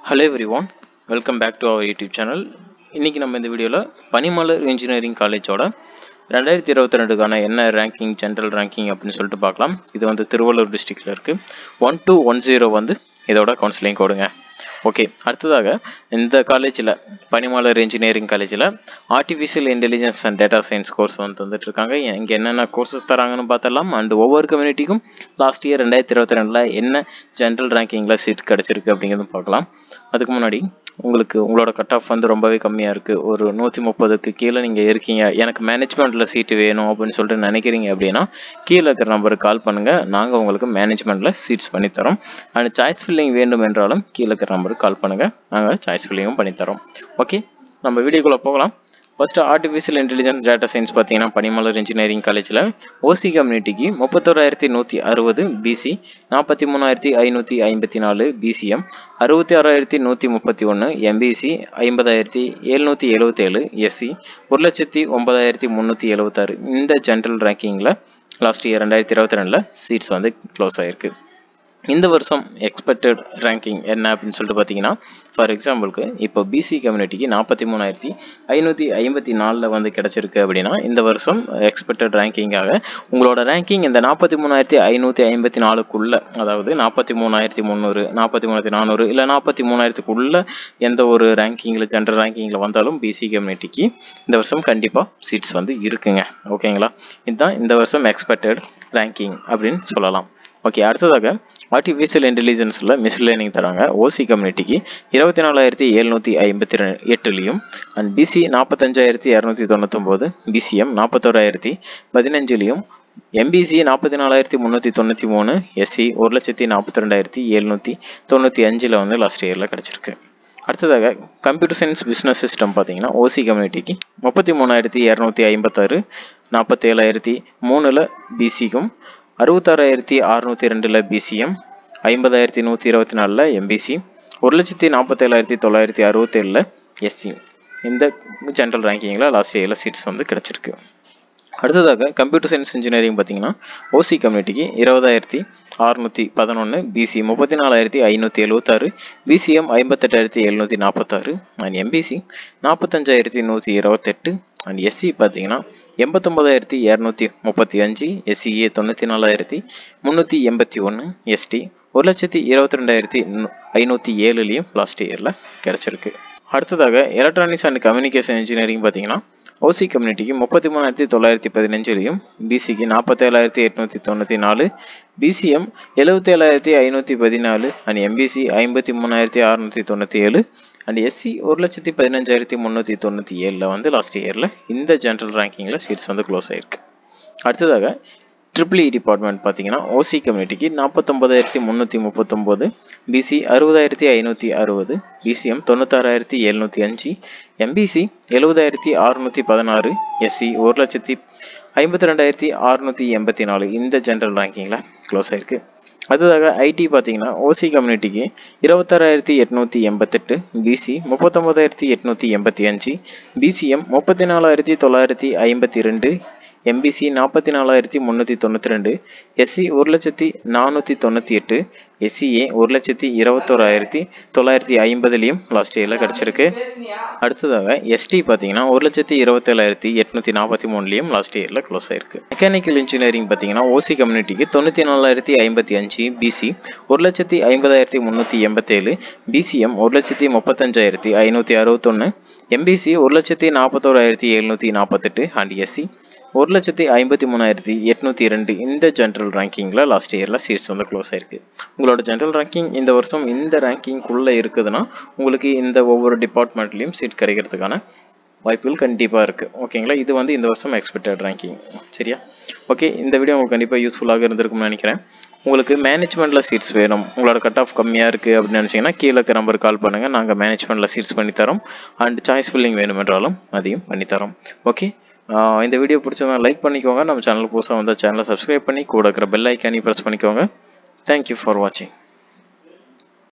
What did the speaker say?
hello everyone welcome back to our YouTube channel இன்றைக்கி நம்ம இந்த வீடியோவில் பனிமலர் இன்ஜினியரிங் காலேஜோட ரெண்டாயிரத்தி இருபத்தி ரெண்டுக்கான என்ன ரேங்கிங் ஜென்ரல் ரேங்கிங் அப்படின்னு சொல்லிட்டு பார்க்கலாம் இது வந்து திருவள்ளூர் டிஸ்ட்ரிக்டில் இருக்குது ஒன் டூ ஒன் ஜீரோ வந்து இதோட கவுன்சிலிங் கோடுங்க ஓகே அடுத்ததாக இந்த காலேஜில் பனிமலர் இன்ஜினியரிங் காலேஜில் artificial intelligence and data science course வந்து தந்துட்டு இருக்காங்க இங்கே என்னென்ன கோர்சஸ் தராங்கன்னு பார்த்தலாம் அண்ட் ஒவ்வொரு கம்யூனிட்டிக்கும் லாஸ்ட் இயர் ரெண்டாயிரத்தி இருபத்தி ரெண்டில் என்ன ஜென்ரல் ரேங்கிங்கில் சீட் கிடச்சிருக்கு அப்படிங்கிறதும் பார்க்கலாம் அதுக்கு முன்னாடி உங்களுக்கு உங்களோட கட் ஆஃப் வந்து ரொம்பவே கம்மியாக இருக்குது ஒரு நூற்றி முப்பதுக்கு கீழே நீங்கள் இருக்கீங்க எனக்கு மேனேஜ்மெண்ட்டில் சீட்டு வேணும் அப்படின்னு சொல்லிட்டு நினைக்கிறீங்க அப்படின்னா கீழே இருக்கிற நம்பருக்கு கால் பண்ணுங்கள் நாங்கள் உங்களுக்கு மேனேஜ்மெண்ட்டில் சீட்ஸ் பண்ணித்தரோம் அண்ட் சாய்ஸ் ஃபில்லிங் வேண்டும் என்றாலும் கீழே இருக்கிற நம்பருக்கு கால் பண்ணுங்கள் நாங்கள் சாய்ஸ் ஃபில்லிங்கும் பண்ணித்தரோம் ஓகே நம்ம வீடியோக்குள்ளே போகலாம் first artificial intelligence data science பார்த்தீங்கன்னா பனிமலர் இன்ஜினியரிங் காலேஜில் ஓசி கம்யூனிட்டிக்கு முப்பத்தோராயிரத்தி நூற்றி அறுபது பிசி நாற்பத்தி மூணாயிரத்தி ஐநூற்றி ஐம்பத்தி நாலு பிசிஎம் அறுபத்தி ஆறாயிரத்தி நூற்றி முப்பத்தி ஒன்று எம்பிசி ஐம்பதாயிரத்தி எழுநூற்றி எழுபத்தேழு எஸ்சி ஒரு லட்சத்தி ஒன்பதாயிரத்தி முந்நூற்றி எழுபத்தாறு இந்த ஜென்ரல் ரேங்கிங்கில் லாஸ்ட் இயர் ரெண்டாயிரத்தி இருபத்தி ரெண்டில் சீட்ஸ் வந்து க்ளோஸ் ஆகிருக்கு இந்த வருஷம் எக்ஸ்பெக்டட் ரேங்கிங் என்ன அப்படின்னு சொல்லிட்டு பார்த்தீங்கன்னா ஃபார் எக்ஸாம்பிளுக்கு இப்போ பிசி கம்யூனிட்டிக்கு நாற்பத்தி மூணாயிரத்தி ஐநூற்றி ஐம்பத்தி நாலில் வந்து கிடச்சிருக்கு அப்படின்னா இந்த வருஷம் எக்ஸ்பெக்டட் ரேங்கிங்காக உங்களோட ரேங்கிங் இந்த நாற்பத்தி மூணாயிரத்தி ஐநூற்றி ஐம்பத்தி நாலுக்குள்ளே அதாவது நாற்பத்தி மூணாயிரத்தி முந்நூறு நாற்பத்தி மூணாயிரத்தி நானூறு இல்லை நாற்பத்தி மூணாயிரத்துக்குள்ளே எந்த ஒரு ரேங்கிங்கில் ஜென்ரல் ரேங்கிங்கில் வந்தாலும் பிசி கம்யூனிட்டிக்கு இந்த வருஷம் கண்டிப்பாக சீட்ஸ் வந்து இருக்குங்க ஓகேங்களா இதுதான் இந்த வருஷம் எக்ஸ்பெக்டட் ரேங்கிங் அப்படின்னு சொல்லலாம் ஓகே அடுத்ததாக ஆர்டிஃபிஷியல் இன்டெலிஜென்ஸில் மிஸ் லேர்னிங் தராங்க ஓசி கம்யூனிட்டிக்கு இருபத்தி நாலாயிரத்தி எழுநூற்றி ஐம்பத்தி ரெ எட்டுலேயும் அண்ட் பிசி நாற்பத்தஞ்சாயிரத்தி இரநூத்தி தொண்ணூத்தொம்போது பிசிஎம் நாற்பத்தோராயிரத்தி பதினஞ்சுலேயும் எம்பிசி நாற்பத்தி நாலாயிரத்தி முந்நூற்றி தொண்ணூற்றி மூணு எஸ்சி ஒரு லட்சத்தி நாற்பத்தி ரெண்டாயிரத்தி எழுநூற்றி தொண்ணூற்றி அஞ்சில் வந்து லாஸ்ட் இயரில் கிடச்சிருக்கு அடுத்ததாக கம்ப்யூட்டர் சயின்ஸ் பிஸ்னஸ் சிஸ்டம் பார்த்தீங்கன்னா ஓசி கம்யூனிட்டிக்கு முப்பத்தி மூணாயிரத்தி இரநூத்தி ஐம்பத்தாறு நாற்பத்தேழாயிரத்தி மூணில் பிசிக்கும் அறுபத்தாறாயிரத்தி அறுநூற்றி ரெண்டில் பிசிஎம் ஐம்பதாயிரத்தி நூற்றி இருபத்தி நாலில் எம்பிசி ஒரு லட்சத்தி நாற்பத்தேழாயிரத்தி தொள்ளாயிரத்தி அறுபத்தேழில் எஸ்சி இந்த ஜென்ரல் ரேங்கிங்கில் லாஸ்ட் இயரில் சீட்ஸ் வந்து கிடச்சிருக்கு அடுத்ததாக கம்ப்யூட்டர் சயின்ஸ் இன்ஜினியரிங் பார்த்தீங்கன்னா ஓசி கம்யூனிட்டிக்கு இருபதாயிரத்தி அறுநூற்றி பதினொன்று பிசி முப்பத்தி நாலாயிரத்தி ஐநூற்றி எழுபத்தாறு பிசிஎம் ஐம்பத்தெட்டாயிரத்தி எழுநூற்றி நாற்பத்தாறு அண்ட் எம்பிசி நாற்பத்தஞ்சாயிரத்தி நூற்றி இருபத்தெட்டு அண்ட் எஸ்சி பார்த்தீங்கன்னா எண்பத்தொம்பதாயிரத்தி இரநூத்தி முப்பத்தி அஞ்சு எஸ்சிஏ தொண்ணூற்றி நாலாயிரத்தி முந்நூற்றி எண்பத்தி ஒன்று எஸ்டி ஒரு லட்சத்தி இருபத்தி ரெண்டாயிரத்தி ஐநூற்றி ஏழுலேயும் லாஸ்ட் இயரில் கிடச்சிருக்கு அடுத்ததாக எலக்ட்ரானிக்ஸ் அண்ட் கம்யூனிகேஷன் இன்ஜினியரிங் பார்த்தீங்கன்னா ஓசி கம்யூனிட்டிக்கு முப்பத்தி மூணாயிரத்தி தொள்ளாயிரத்தி பதினஞ்சுலையும் பிசிக்கு நாற்பத்தேழாயிரத்தி எட்நூற்றி தொண்ணூற்றி நாலு பிசிஎம் எழுபத்தேழாயிரத்தி ஐநூற்றி பதினாலு அண்ட் எம்பிசி ஐம்பத்தி மூணாயிரத்தி அறநூற்றி தொண்ணூற்றி ஏழு அண்ட் எஸ்சி ஒரு லட்சத்தி பதினஞ்சாயிரத்தி முந்நூற்றி தொண்ணூற்றி ஏழில் வந்து லாஸ்ட் இயரில் இந்த ஜென்ரல் ரேங்கிங்கில் சீட்ஸ் வந்து க்ளோஸ் ஆகிருக்கு அடுத்ததாக ட்ரிபிள் இ டிபார்ட்மெண்ட் பார்த்தீங்கன்னா ஓசி கம்யூனிட்டிக்கு நாற்பத்தொம்பதாயிரத்தி முந்நூற்றி முப்பத்தொம்போது பிசி அறுபதாயிரத்தி ஐநூற்றி அறுபது பிசிஎம் தொண்ணூத்தாறாயிரத்தி எழுநூற்றி அஞ்சு எம்பிசி எழுபதாயிரத்தி அறுநூற்றி பதினாறு எஸ்சி ஒரு லட்சத்தி ஐம்பத்தி ரெண்டாயிரத்தி அறுநூற்றி எண்பத்தி நாலு இந்த ஜென்ரல் ரேங்கிங்கில் க்ளோஸ் ஆயிருக்கு அடுத்ததாக ஐடி பார்த்தீங்கன்னா ஓசி கம்யூனிட்டிக்கு இருபத்தாறாயிரத்தி எட்நூற்றி எண்பத்தெட்டு பிசி முப்பத்தொம்பதாயிரத்தி எட்நூற்றி எண்பத்தி அஞ்சு பிசிஎம் முப்பத்தி நாலாயிரத்தி தொள்ளாயிரத்தி ஐம்பத்தி ரெண்டு எம்பிசி நாற்பத்தி நாலாயிரத்தி முந்நூற்றி தொண்ணூற்றி ரெண்டு எஸ்சி ஒரு லட்சத்தி நானூற்றி தொண்ணூற்றி எட்டு எஸ்சிஏ ஒரு லட்சத்தி இருபத்தோராயிரத்தி தொள்ளாயிரத்தி ஐம்பதுலேயும் லாஸ்ட் இயரில் கிடச்சிருக்கு அடுத்ததாக எஸ்டி பார்த்தீங்கன்னா ஒரு லட்சத்தி இருபத்தேழாயிரத்தி எட்நூற்றி நாற்பத்தி மூணுலேயும் லாஸ்ட் இயரில் க்ளோஸ் ஆயிருக்கு மெக்கானிக்கல் இன்ஜினியரிங் பார்த்தீங்கன்னா ஓசி கம்யூனிட்டிக்கு தொண்ணூற்றி நாலாயிரத்தி ஐம்பத்தி அஞ்சு பிசி ஒரு லட்சத்தி ஐம்பதாயிரத்தி முந்நூற்றி எண்பத்தேழு பிசிஎம் ஒரு லட்சத்தி முப்பத்தஞ்சாயிரத்தி ஐநூற்றி அறுபத்தொன்று எம்பிசி ஒரு லட்சத்தி நாற்பத்தோராயிரத்தி எழுநூற்றி நாற்பத்தெட்டு அண்ட் எஸ்சி ஒரு லட்சத்தி ஐம்பத்தி மூணாயிரத்தி எட்நூற்றி ரெண்டு இந்த ஜென்ரல் ரேங்கிங்கில் லாஸ்ட் இயரில் சீட்ஸ் வந்து க்ளோஸ் ஆயிருக்கு உங்களோட ஜென்ரல் ரேங்கிங் இந்த வருஷம் இந்த ரேங்கிங்குள்ளே இருக்குதுன்னா உங்களுக்கு இந்த ஒவ்வொரு டிபார்ட்மெண்ட்லேயும் சீட் கிடைக்கிறதுக்கான வாய்ப்புகள் கண்டிப்பாக இருக்குது ஓகேங்களா இது வந்து இந்த வருஷம் எக்ஸ்பெக்டட் ரேங்கிங் சரியா ஓகே இந்த வீடியோ உங்களுக்கு கண்டிப்பாக யூஸ்ஃபுல்லாக இருந்திருக்கும்னு நினைக்கிறேன் உங்களுக்கு மேனேஜ்மெண்ட்டில் சீட்ஸ் வேணும் உங்களோட கட் ஆஃப் கம்மியாக இருக்குது அப்படின்னு நினச்சிங்கன்னா கீழே இருக்க நம்பர் கால் பண்ணுங்கள் நாங்கள் மேனேஜ்மெண்ட்டில் சீட்ஸ் பண்ணித்தரோம் அண்ட் சாய்ஸ் ஃபில்லிங் வேணும் என்றாலும் அதையும் பண்ணித்தரோம் ஓகே இந்த வீடியோ பிடிச்சதா லைக் பண்ணிக்கோங்க நம்ம சேனல் புதுசாக வந்தால் சேனலை சப்ஸ்கிரைப் பண்ணி கூட இருக்கிற பெல் ஐக்கானி ப்ரெஸ் பண்ணிக்கோங்க தேங்க்யூ ஃபார் வாட்சிங்